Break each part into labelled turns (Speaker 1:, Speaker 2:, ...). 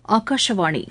Speaker 1: ஆகாஷவாணி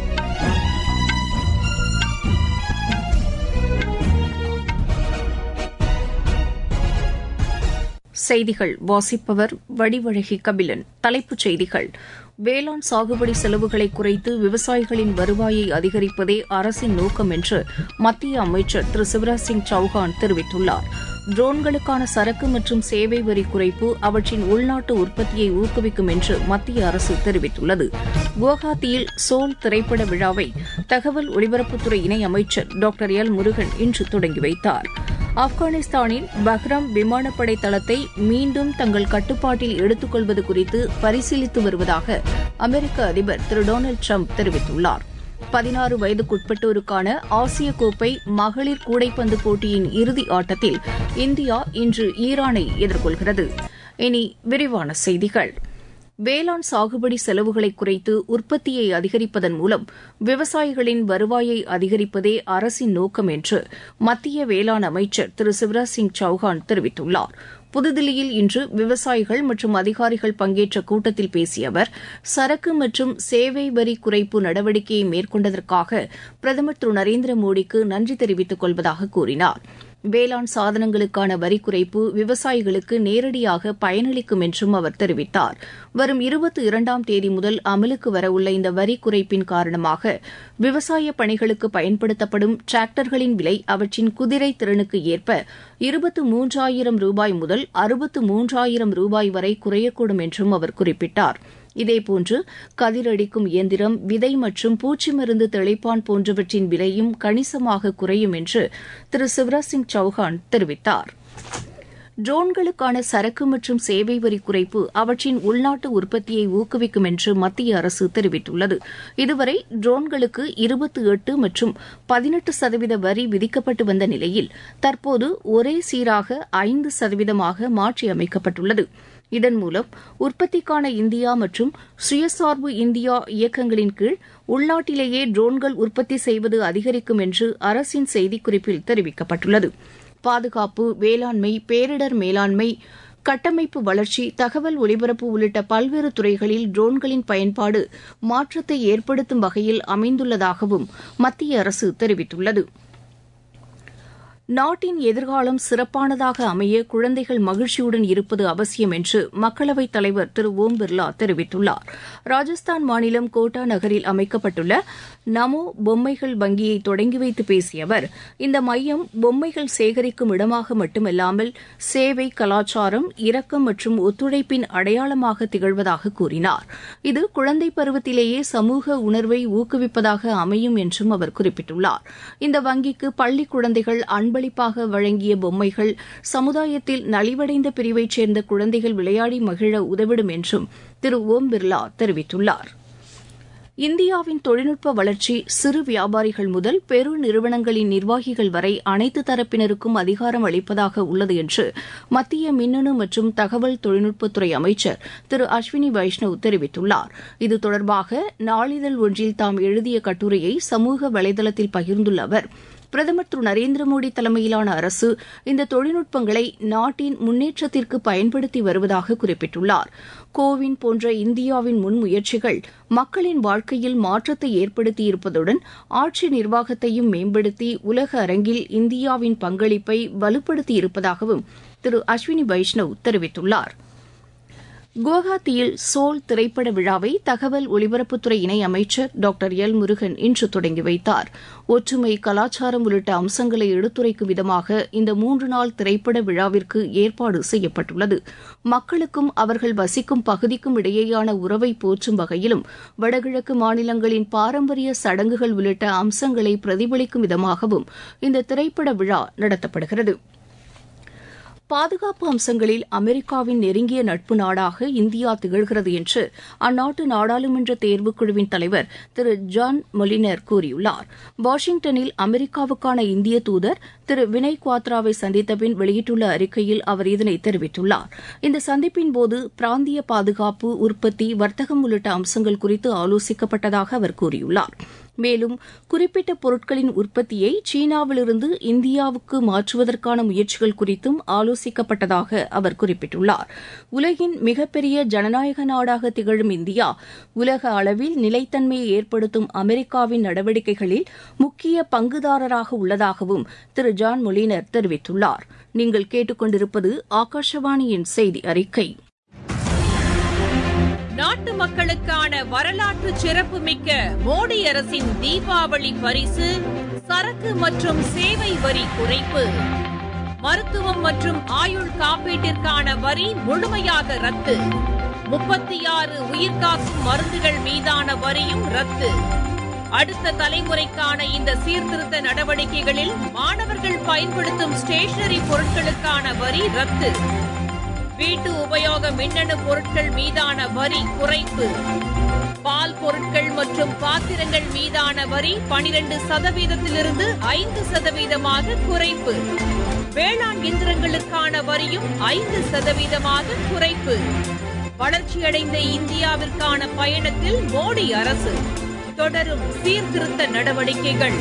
Speaker 1: செய்திகள் வாசிப்பவர் வடிவழகி கபிலன் தலைப்புச் செய்திகள் வேளாண் சாகுபடி செலவுகளை குறைத்து விவசாயிகளின் வருவாயை அதிகரிப்பதே அரசின் நோக்கம் என்று மத்திய அமைச்சர் திரு சிவராஜ் சிங் சௌஹான் தெரிவித்துள்ளார் ட்ரோன்களுக்கான சரக்கு மற்றும் சேவை வரி குறைப்பு அவற்றின் உள்நாட்டு உற்பத்தியை ஊக்குவிக்கும் என்று மத்திய அரசு தெரிவித்துள்ளது குவஹாத்தியில் சோல் திரைப்பட விழாவை தகவல் ஒலிபரப்புத்துறை இணையமைச்சர் டாக்டர் எல் முருகன் இன்று தொடங்கி வைத்தார் ஆப்கானிஸ்தானின் பஹ்ரம் விமானப்படை தளத்தை மீண்டும் தங்கள் கட்டுப்பாட்டில் எடுத்துக் கொள்வது குறித்து பரிசீலித்து வருவதாக அமெரிக்க அதிபர் திரு டொனால்டு ட்ரம்ப் தெரிவித்துள்ளார் பதினாறு வயதுக்குட்பட்டோருக்கான ஆசிய கோப்பை மகளிர் கூடைப்பந்து போட்டியின் இறுதி ஆட்டத்தில் இந்தியா இன்று ஈரானை எதிர்கொள்கிறது இனி விரிவான செய்திகள் வேளாண் சாகுபடி செலவுகளை குறைத்து உற்பத்தியை அதிகரிப்பதன் மூலம் விவசாயிகளின் வருவாயை அதிகரிப்பதே அரசின் நோக்கம் என்று மத்திய வேளாண் அமைச்சர் திரு சிவராஜ் சிங் சௌஹான் தெரிவித்துள்ளார் புதுதில்லியில் இன்று விவசாயிகள் மற்றும் அதிகாரிகள் பங்கேற்ற கூட்டத்தில் பேசிய அவர் சரக்கு மற்றும் சேவை வரி குறைப்பு நடவடிக்கையை மேற்கொண்டதற்காக பிரதமர் திரு நரேந்திர மோடிக்கு நன்றி தெரிவித்துக் கொள்வதாக கூறினார் வேளாண் சாதனங்களுக்கான வரி குறைப்பு விவசாயிகளுக்கு நேரடியாக பயனளிக்கும் என்றும் அவர் தெரிவித்தார் வரும் இருபத்தி இரண்டாம் தேதி முதல் அமலுக்கு வரவுள்ள இந்த வரி குறைப்பின் காரணமாக விவசாய பணிகளுக்கு பயன்படுத்தப்படும் டிராக்டர்களின் விலை அவற்றின் குதிரை திறனுக்கு ஏற்ப இருபத்து மூன்றாயிரம் ரூபாய் முதல் அறுபத்து மூன்றாயிரம் ரூபாய் வரை குறையக்கூடும் என்றும் அவர் குறிப்பிட்டார் இதேபோன்று கதிரடிக்கும் இயந்திரம் விதை மற்றும் பூச்சி மருந்து தெளிப்பான் போன்றவற்றின் விலையும் கணிசமாக குறையும் என்று திரு சிவராஜ் சிங் சௌஹான் தெரிவித்தார் ட்ரோன்களுக்கான சரக்கு மற்றும் சேவை வரி குறைப்பு அவற்றின் உள்நாட்டு உற்பத்தியை ஊக்குவிக்கும் என்று மத்திய அரசு தெரிவித்துள்ளது இதுவரை ட்ரோன்களுக்கு இருபத்தி எட்டு மற்றும் பதினெட்டு சதவீத வரி விதிக்கப்பட்டு வந்த நிலையில் தற்போது ஒரே சீராக ஐந்து சதவீதமாக மாற்றியமைக்கப்பட்டுள்ளது இதன் மூலம் உற்பத்திக்கான இந்தியா மற்றும் சுயசார்பு இந்தியா இயக்கங்களின் கீழ் உள்நாட்டிலேயே ட்ரோன்கள் உற்பத்தி செய்வது அதிகரிக்கும் என்று அரசின் செய்திக்குறிப்பில் தெரிவிக்கப்பட்டுள்ளது பாதுகாப்பு வேளாண்மை பேரிடர் மேலாண்மை கட்டமைப்பு வளர்ச்சி தகவல் ஒலிபரப்பு உள்ளிட்ட பல்வேறு துறைகளில் ட்ரோன்களின் பயன்பாடு மாற்றத்தை ஏற்படுத்தும் வகையில் அமைந்துள்ளதாகவும் மத்திய அரசு தெரிவித்துள்ளது நாட்டின் எதிர்காலம் சிறப்பானதாக அமைய குழந்தைகள் மகிழ்ச்சியுடன் இருப்பது அவசியம் என்று மக்களவைத் தலைவர் திரு ஓம் பிர்லா தெரிவித்துள்ளார் ராஜஸ்தான் மாநிலம் கோட்டா நகரில் அமைக்கப்பட்டுள்ள நமோ பொம்மைகள் வங்கியை தொடங்கி வைத்து பேசிய அவர் இந்த மையம் பொம்மைகள் சேகரிக்கும் இடமாக மட்டுமல்லாமல் சேவை கலாச்சாரம் இரக்கம் மற்றும் ஒத்துழைப்பின் அடையாளமாக திகழ்வதாக கூறினார் இது குழந்தை பருவத்திலேயே சமூக உணர்வை ஊக்குவிப்பதாக அமையும் என்றும் அவர் குறிப்பிட்டுள்ளார் இந்த வங்கிக்கு பள்ளி குழந்தைகள் அன்பு பங்களிப்பாக வழங்கிய பொம்மைகள் சமுதாயத்தில் நலிவடைந்த பிரிவைச் சேர்ந்த குழந்தைகள் விளையாடி மகிழ உதவிடும் என்றும் திரு ஓம் பிர்லா தெரிவித்துள்ளார் இந்தியாவின் தொழில்நுட்ப வளர்ச்சி சிறு வியாபாரிகள் முதல் பெரு நிறுவனங்களின் நிர்வாகிகள் வரை அனைத்து தரப்பினருக்கும் அதிகாரம் அளிப்பதாக உள்ளது என்று மத்திய மின்னணு மற்றும் தகவல் தொழில்நுட்பத்துறை அமைச்சர் திரு அஸ்வினி வைஷ்ணவ் தெரிவித்துள்ளார் இது தொடர்பாக நாளிதழ் ஒன்றில் தாம் எழுதிய கட்டுரையை சமூக வலைதளத்தில் பகிர்ந்துள்ள அவர் பிரதமர் திரு நரேந்திர மோடி தலைமையிலான அரசு இந்த தொழில்நுட்பங்களை நாட்டின் முன்னேற்றத்திற்கு பயன்படுத்தி வருவதாக குறிப்பிட்டுள்ளார் கோவின் போன்ற இந்தியாவின் முன்முயற்சிகள் மக்களின் வாழ்க்கையில் மாற்றத்தை ஏற்படுத்தியிருப்பதுடன் ஆட்சி நிர்வாகத்தையும் மேம்படுத்தி உலக அரங்கில் இந்தியாவின் பங்களிப்பை வலுப்படுத்தியிருப்பதாகவும் திரு அஸ்வினி வைஷ்ணவ் தெரிவித்துள்ளார் குவஹாத்தியில் சோல் திரைப்பட விழாவை தகவல் ஒலிபரப்புத்துறை இணை அமைச்சர் டாக்டர் எல் முருகன் இன்று தொடங்கி வைத்தார் ஒற்றுமை கலாச்சாரம் உள்ளிட்ட அம்சங்களை எடுத்துரைக்கும் விதமாக இந்த மூன்று நாள் திரைப்பட விழாவிற்கு ஏற்பாடு செய்யப்பட்டுள்ளது மக்களுக்கும் அவர்கள் வசிக்கும் பகுதிக்கும் இடையேயான உறவை போற்றும் வகையிலும் வடகிழக்கு மாநிலங்களின் பாரம்பரிய சடங்குகள் உள்ளிட்ட அம்சங்களை பிரதிபலிக்கும் விதமாகவும் இந்த திரைப்பட விழா நடத்தப்படுகிறது பாதுகாப்பு அம்சங்களில் அமெரிக்காவின் நெருங்கிய நட்பு நாடாக இந்தியா திகழ்கிறது என்று அந்நாட்டு நாடாளுமன்ற தேர்வுக்குழுவின் தலைவர் திரு ஜான் மொலினர் கூறியுள்ளார் வாஷிங்டனில் அமெரிக்காவுக்கான இந்திய தூதர் திரு வினய் குவாத்ராவை சந்தித்த பின் வெளியிட்டுள்ள அறிக்கையில் அவர் இதனை தெரிவித்துள்ளார் இந்த சந்திப்பின் போது பிராந்திய பாதுகாப்பு உற்பத்தி வர்த்தகம் உள்ளிட்ட அம்சங்கள் குறித்து ஆலோசிக்கப்பட்டதாக அவர் கூறியுள்ளார் மேலும் குறிப்பிட்ட பொருட்களின் உற்பத்தியை சீனாவிலிருந்து இந்தியாவுக்கு மாற்றுவதற்கான முயற்சிகள் குறித்தும் ஆலோசிக்கப்பட்டதாக அவர் குறிப்பிட்டுள்ளார் உலகின் மிகப்பெரிய ஜனநாயக நாடாக திகழும் இந்தியா உலக அளவில் நிலைத்தன்மையை ஏற்படுத்தும் அமெரிக்காவின் நடவடிக்கைகளில் முக்கிய பங்குதாரராக உள்ளதாகவும் திரு ஜான் மொலினர் தெரிவித்துள்ளார் நீங்கள் கேட்டுக்கொண்டிருப்பது ஆகாஷவாணியின் செய்தி அறிக்கை
Speaker 2: நாட்டு மக்களுக்கான வரலாற்று சிறப்புமிக்க மோடி அரசின் தீபாவளி பரிசு சரக்கு மற்றும் சேவை வரி குறைப்பு மருத்துவம் மற்றும் ஆயுள் காப்பீட்டிற்கான வரி முழுமையாக ரத்து முப்பத்தி ஆறு உயிர்காக்கும் மருந்துகள் மீதான வரியும் ரத்து அடுத்த தலைமுறைக்கான இந்த சீர்திருத்த நடவடிக்கைகளில் மாணவர்கள் பயன்படுத்தும் ஸ்டேஷனரி பொருட்களுக்கான வரி ரத்து வீட்டு உபயோக மின்னணு பொருட்கள் மீதான வரி குறைப்பு பால் பொருட்கள் மற்றும் பாத்திரங்கள் மீதான வரி பனிரெண்டு சதவீதத்திலிருந்து ஐந்து சதவீதமாக குறைப்பு வேளாண் இயந்திரங்களுக்கான வரியும் ஐந்து சதவீதமாக குறைப்பு வளர்ச்சியடைந்த இந்தியாவிற்கான பயணத்தில் மோடி அரசு தொடரும் சீர்திருத்த நடவடிக்கைகள்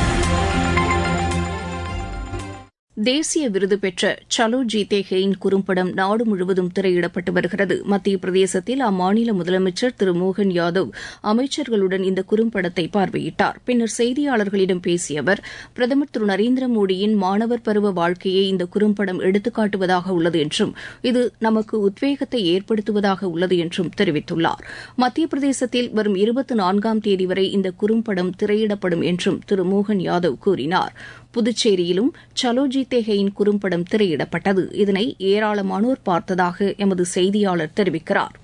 Speaker 1: தேசிய விருது பெற்ற சலோ ஜீதே ஹெயின் குறும்படம் நாடு முழுவதும் திரையிடப்பட்டு வருகிறது மத்திய பிரதேசத்தில் அம்மாநில முதலமைச்சர் திரு மோகன் யாதவ் அமைச்சர்களுடன் இந்த குறும்படத்தை பார்வையிட்டார் பின்னர் செய்தியாளர்களிடம் பேசிய அவர் பிரதமர் திரு நரேந்திர மோடியின் மாணவர் பருவ வாழ்க்கையை இந்த குறும்படம் எடுத்துக்காட்டுவதாக உள்ளது என்றும் இது நமக்கு உத்வேகத்தை ஏற்படுத்துவதாக உள்ளது என்றும் தெரிவித்துள்ளார் மத்திய பிரதேசத்தில் வரும் இருபத்தி நான்காம் தேதி வரை இந்த குறும்படம் திரையிடப்படும் என்றும் திரு மோகன் யாதவ் கூறினார் புதுச்சேரியிலும் சலோஜி தேகையின் குறும்படம் திரையிடப்பட்டது இதனை ஏராளமானோர் பார்த்ததாக எமது செய்தியாளர் தெரிவிக்கிறார்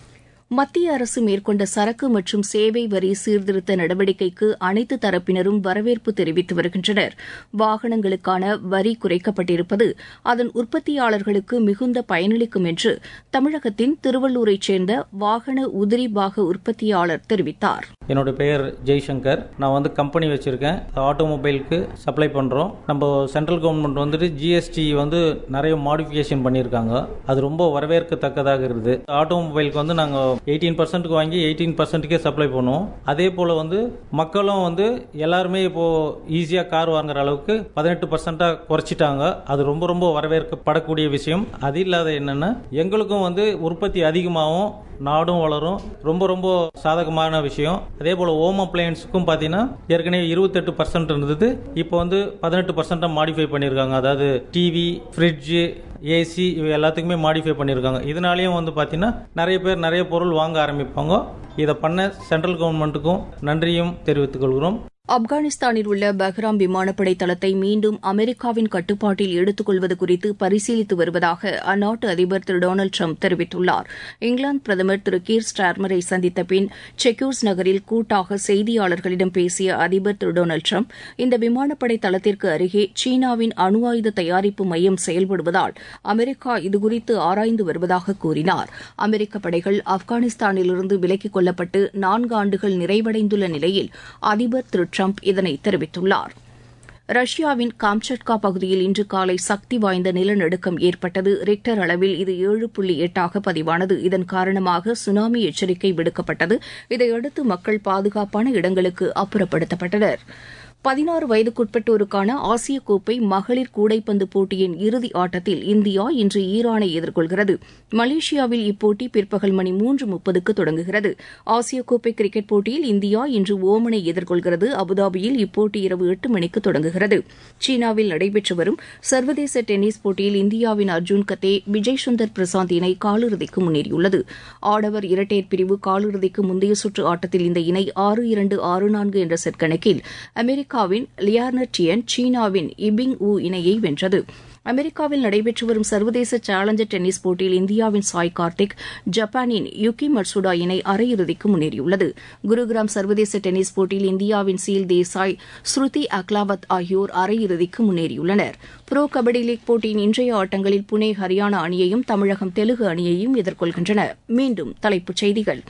Speaker 1: மத்திய அரசு மேற்கொண்ட சரக்கு மற்றும் சேவை வரி சீர்திருத்த நடவடிக்கைக்கு அனைத்து தரப்பினரும் வரவேற்பு தெரிவித்து வருகின்றனர் வாகனங்களுக்கான வரி குறைக்கப்பட்டிருப்பது அதன் உற்பத்தியாளர்களுக்கு மிகுந்த பயனளிக்கும் என்று தமிழகத்தின் திருவள்ளூரைச் சேர்ந்த வாகன உதிரி பாக உற்பத்தியாளர் தெரிவித்தார்
Speaker 3: என்னோட பெயர் ஜெய்சங்கர் நான் வந்து கம்பெனி வச்சுருக்கேன் ஆட்டோமொபைலுக்கு சப்ளை பண்ணுறோம் நம்ம சென்ட்ரல் கவர்மெண்ட் வந்துட்டு ஜிஎஸ்டி வந்து நிறைய மாடிஃபிகேஷன் பண்ணியிருக்காங்க அது ரொம்ப வரவேற்கத்தக்கதாக இருக்குது ஆட்டோமொபைலுக்கு வந்து நாங்கள் எயிட்டீன் பர்சன்ட்டுக்கு வாங்கி எயிட்டீன் பர்சன்ட்டுக்கே சப்ளை பண்ணுவோம் அதே போல் வந்து மக்களும் வந்து எல்லாருமே இப்போது ஈஸியாக கார் வாங்குற அளவுக்கு பதினெட்டு பர்சன்ட்டாக குறைச்சிட்டாங்க அது ரொம்ப ரொம்ப வரவேற்கப்படக்கூடிய விஷயம் அது இல்லாத என்னென்னா எங்களுக்கும் வந்து உற்பத்தி அதிகமாகவும் நாடும் வளரும் ரொம்ப ரொம்ப சாதகமான விஷயம் அதே போல் ஹோம் அப்ளையன்ஸுக்கும் பார்த்தீங்கன்னா ஏற்கனவே இருபத்தெட்டு பர்சன்ட் இருந்தது இப்போ வந்து பதினெட்டு பர்சன்ட்டாக மாடிஃபை பண்ணியிருக்காங்க அதாவது டிவி ஃப்ரிட்ஜு ஏசி இவை எல்லாத்துக்குமே மாடிஃபை பண்ணியிருக்காங்க இதனாலேயும் வந்து பார்த்தீங்கன்னா நிறைய பேர் நிறைய பொருள் வாங்க ஆரம்பிப்பாங்க இதை பண்ண சென்ட்ரல் கவர்மெண்ட்டுக்கும் நன்றியும் தெரிவித்துக் கொள்கிறோம்
Speaker 1: ஆப்கானிஸ்தானில் உள்ள பஹ்ராம் விமானப்படை தளத்தை மீண்டும் அமெரிக்காவின் கட்டுப்பாட்டில் எடுத்துக் கொள்வது குறித்து பரிசீலித்து வருவதாக அந்நாட்டு அதிபர் திரு டொனால்டு ட்ரம்ப் தெரிவித்துள்ளார் இங்கிலாந்து பிரதமர் திரு கீர் ஸ்டார்மரை சந்தித்த பின் செக்யூர்ஸ் நகரில் கூட்டாக செய்தியாளர்களிடம் பேசிய அதிபர் திரு டொனால்டு ட்ரம்ப் இந்த விமானப்படை தளத்திற்கு அருகே சீனாவின் அணு ஆயுத தயாரிப்பு மையம் செயல்படுவதால் அமெரிக்கா இதுகுறித்து ஆராய்ந்து வருவதாக கூறினார் அமெரிக்க படைகள் ஆப்கானிஸ்தானிலிருந்து விலக்கிக் கொள்ளப்பட்டு நான்கு ஆண்டுகள் நிறைவடைந்துள்ள நிலையில் அதிபர் திரு ட்ரம்ப் இதனை தெரிவித்துள்ளார் ரஷ்யாவின் காம்சட்கா பகுதியில் இன்று காலை சக்தி வாய்ந்த நிலநடுக்கம் ஏற்பட்டது ரிக்டர் அளவில் இது ஏழு புள்ளி எட்டாக பதிவானது இதன் காரணமாக சுனாமி எச்சரிக்கை விடுக்கப்பட்டது இதையடுத்து மக்கள் பாதுகாப்பான இடங்களுக்கு அப்புறப்படுத்தப்பட்டனா் பதினாறு வயதுக்குட்பட்டோருக்கான ஆசிய கோப்பை மகளிர் கூடைப்பந்து போட்டியின் இறுதி ஆட்டத்தில் இந்தியா இன்று ஈரானை எதிர்கொள்கிறது மலேசியாவில் இப்போட்டி பிற்பகல் மணி மூன்று முப்பதுக்கு தொடங்குகிறது ஆசிய கோப்பை கிரிக்கெட் போட்டியில் இந்தியா இன்று ஓமனை எதிர்கொள்கிறது அபுதாபியில் இப்போட்டி இரவு எட்டு மணிக்கு தொடங்குகிறது சீனாவில் நடைபெற்று வரும் சர்வதேச டென்னிஸ் போட்டியில் இந்தியாவின் அர்ஜுன் கத்தே விஜய் சுந்தர் பிரசாந்த் இணை காலிறுதிக்கு முன்னேறியுள்ளது ஆடவர் இரட்டையர் பிரிவு காலிறுதிக்கு முந்தைய சுற்று ஆட்டத்தில் இந்த இணை ஆறு இரண்டு ஆறு நான்கு என்ற செட் கணக்கில் அமெரிக்க அமெரிக்காவின் லியார்னட்டியன் சீனாவின் இபிங் ஊ இணையை வென்றது அமெரிக்காவில் நடைபெற்று வரும் சர்வதேச சேலஞ்சர் டென்னிஸ் போட்டியில் இந்தியாவின் சாய் கார்த்திக் ஜப்பானின் யுகி மட்சுடா இணை அரையிறுதிக்கு முன்னேறியுள்ளது குருகிராம் சர்வதேச டென்னிஸ் போட்டியில் இந்தியாவின் சீல் தேசாய் ஸ்ருதி அக்லாவத் ஆகியோர் அரையிறுதிக்கு முன்னேறியுள்ளனர் புரோ கபடி லீக் போட்டியின் இன்றைய ஆட்டங்களில் புனே ஹரியானா அணியையும் தமிழகம் தெலுங்கு அணியையும் எதிர்கொள்கின்றன மீண்டும் தலைப்புச் செய்திகள்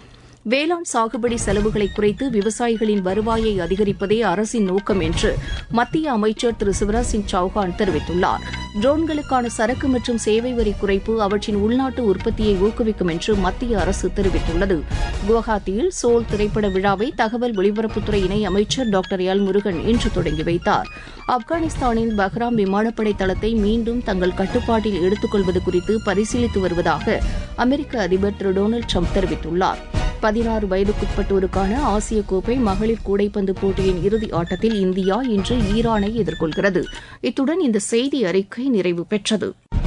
Speaker 1: வேளாண் சாகுபடி செலவுகளை குறைத்து விவசாயிகளின் வருவாயை அதிகரிப்பதே அரசின் நோக்கம் என்று மத்திய அமைச்சர் திரு சிவராஜ் சிங் சௌஹான் தெரிவித்துள்ளார் ட்ரோன்களுக்கான சரக்கு மற்றும் சேவை வரி குறைப்பு அவற்றின் உள்நாட்டு உற்பத்தியை ஊக்குவிக்கும் என்று மத்திய அரசு தெரிவித்துள்ளது குவஹாத்தியில் சோல் திரைப்பட விழாவை தகவல் ஒலிபரப்புத்துறை இணை அமைச்சர் டாக்டர் எல் முருகன் இன்று தொடங்கி வைத்தார் ஆப்கானிஸ்தானின் பஹ்ராம் விமானப்படை தளத்தை மீண்டும் தங்கள் கட்டுப்பாட்டில் எடுத்துக்கொள்வது குறித்து பரிசீலித்து வருவதாக அமெரிக்க அதிபர் திரு டொனால்டு ட்ரம்ப் தெரிவித்துள்ளார் பதினாறு வயதுக்குட்பட்டோருக்கான ஆசிய கோப்பை மகளிர் கூடைப்பந்து போட்டியின் இறுதி ஆட்டத்தில் இந்தியா இன்று ஈரானை எதிர்கொள்கிறது இத்துடன் இந்த செய்தி அறிக்கை நிறைவு பெற்றது